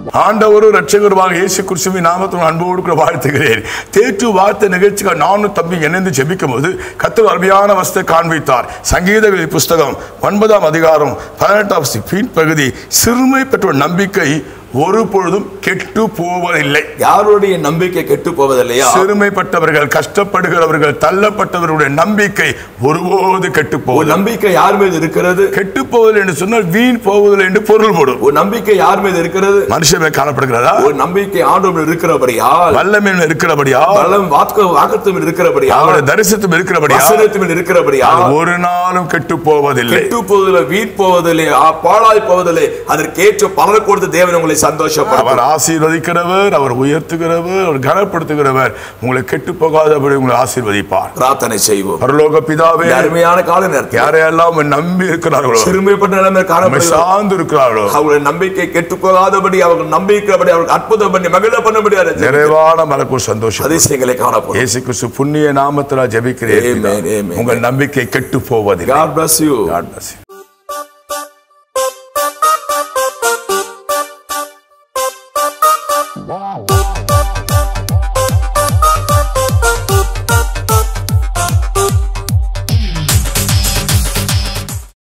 ஆண்டவரும் ரட்சகருமாக இயேசு கிறிஸ்துவின் நாமத்தில் அன்போடு கூட வாழ்த்துகிறேன் தேற்று வார்த்தை நிகழ்ச்சிகள் நானும் தம்பி இணைந்து ஜெபிக்கும் போது கத்தர் அருமையான வசத்தை காண்பித்தார் சங்கீத புஸ்தகம் ஒன்பதாம் அதிகாரம் பதினெட்டாம் பின் பகுதி சிறுமை பெற்ற நம்பிக்கை ஒரு பொழுதும் கெட்டு போவதில்லை யாருடைய நம்பிக்கை கெட்டு போவதில்லையா சிறுமைப்பட்டவர்கள் கஷ்டப்படுகிறவர்கள் தள்ளப்பட்டவர்களுடைய நம்பிக்கை ஒருபோது கெட்டு ஒரு போவதில்லை நம்பிக்கை யார் மீது இருக்கிறது கெட்டு போவதில்லை என்று சொன்னால் வீண் போவதில்லை என்று பொருள் போடும் ஒரு நம்பிக்கை யார் மீது இருக்கிறது மனுஷன் மேல் காணப்படுகிறதா ஒரு நம்பிக்கை ஆண்டவர் இருக்கிறபடியால் வல்லமையில் இருக்கிறபடியா பலம் வாக்கு வாக்குத்தம் இருக்கிறபடியால் அவருடைய தரிசனத்தும் இருக்கிறபடியா வசனத்தில் இருக்கிறபடியால் அது ஒரு நாளும் கெட்டு போவதில்லை கெட்டு போவதில்லை வீண் போவதில்லை ஆ, பாழாய் போவதில்லை அதற்கேற்ற பலனை கொடுத்து தேவன் உங்களை சந்தோஷப்படுவார் அவர் ஆசீர்வதிக்கிறவர் அவர் உயர்த்துகிறவர் அவர் கனப்படுத்துகிறவர் உங்களை கெட்டு போகாதபடி உங்களை ஆசீர்வதிப்பார் பிரார்த்தனை செய்வோம் பரலோக பிதாவே இந்த அருமையான கால நேரத்தில் யாரையெல்லாம் உம்மை நம்பி இருக்கிறார்களோ சிறுமைப்பட்ட நிலைமை உம்மை காணப்படுகிறார் சார்ந்து இருக்கிறார்களோ அவருடைய நம்பிக்கை கெட்டு போகாதபடி அவர்கள் நம்பிக்கைப்படி அவர்கள் அற்புதம் பண்ணி மகிழ பண்ணும்படியாக நிறைவான மனக்கு சந்தோஷம் அதிசயங்களை காணப்படும் இயேசு கிறிஸ்து புண்ணிய நாமத்தில் ஜெபிக்கிறேன் Amen, amen. உங்கள் நம்பிக்கை கெட்டு போவதில்லை God bless you. God bless you. Wow.